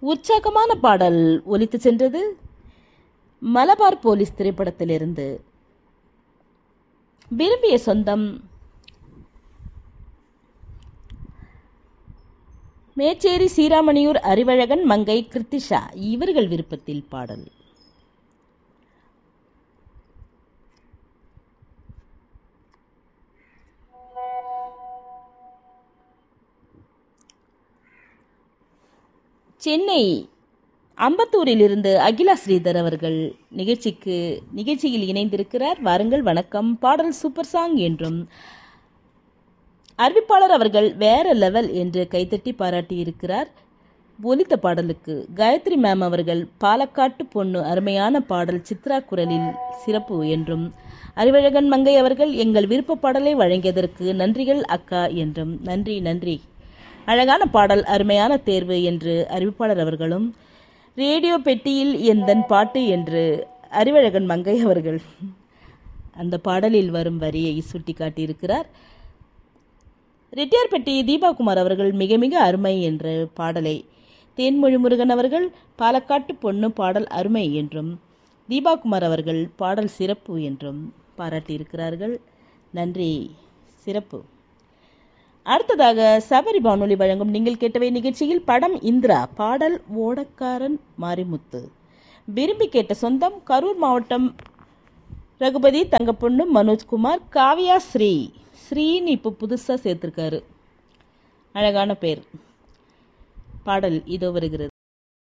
உற்சாகமான பாடல் ஒலித்து சென்றது மலபார் போலீஸ் திரைப்படத்திலிருந்து விரும்பிய சொந்தம் மேச்சேரி சீராமணியூர் அறிவழகன் மங்கை கிருத்திஷா இவர்கள் விருப்பத்தில் பாடல் சென்னை அம்பத்தூரிலிருந்து அகிலா ஸ்ரீதர் அவர்கள் நிகழ்ச்சிக்கு நிகழ்ச்சியில் இணைந்திருக்கிறார் வாருங்கள் வணக்கம் பாடல் சூப்பர் சாங் என்றும் அறிவிப்பாளர் அவர்கள் வேற லெவல் என்று கைத்தட்டி பாராட்டியிருக்கிறார் ஒலித்த பாடலுக்கு காயத்ரி மேம் அவர்கள் பாலக்காட்டு பொண்ணு அருமையான பாடல் சித்ரா குரலில் சிறப்பு என்றும் அறிவழகன் மங்கை அவர்கள் எங்கள் விருப்ப பாடலை வழங்கியதற்கு நன்றிகள் அக்கா என்றும் நன்றி நன்றி அழகான பாடல் அருமையான தேர்வு என்று அறிவிப்பாளர் அவர்களும் ரேடியோ பெட்டியில் எந்தன் பாட்டு என்று அறிவழகன் மங்கை அவர்கள் அந்த பாடலில் வரும் வரியை சுட்டி காட்டியிருக்கிறார் ரெட்டியார்பட்டி தீபாகுமார் அவர்கள் மிக மிக அருமை என்ற பாடலை தேன்மொழி முருகன் அவர்கள் பாலக்காட்டு பொண்ணு பாடல் அருமை என்றும் தீபாகுமார் அவர்கள் பாடல் சிறப்பு என்றும் பாராட்டியிருக்கிறார்கள் நன்றி சிறப்பு அடுத்ததாக சபரி வானொலி வழங்கும் நீங்கள் கேட்டவை நிகழ்ச்சியில் படம் இந்திரா பாடல் ஓடக்காரன் மாரிமுத்து விரும்பி கேட்ட சொந்தம் கரூர் மாவட்டம் ரகுபதி தங்கப்பொண்ணு மனோஜ்குமார் காவியா ஸ்ரீ ஸ்ரீன்னு இப்போ புதுசாக சேர்த்துருக்காரு அழகான பேர் பாடல் இதோ வருகிறது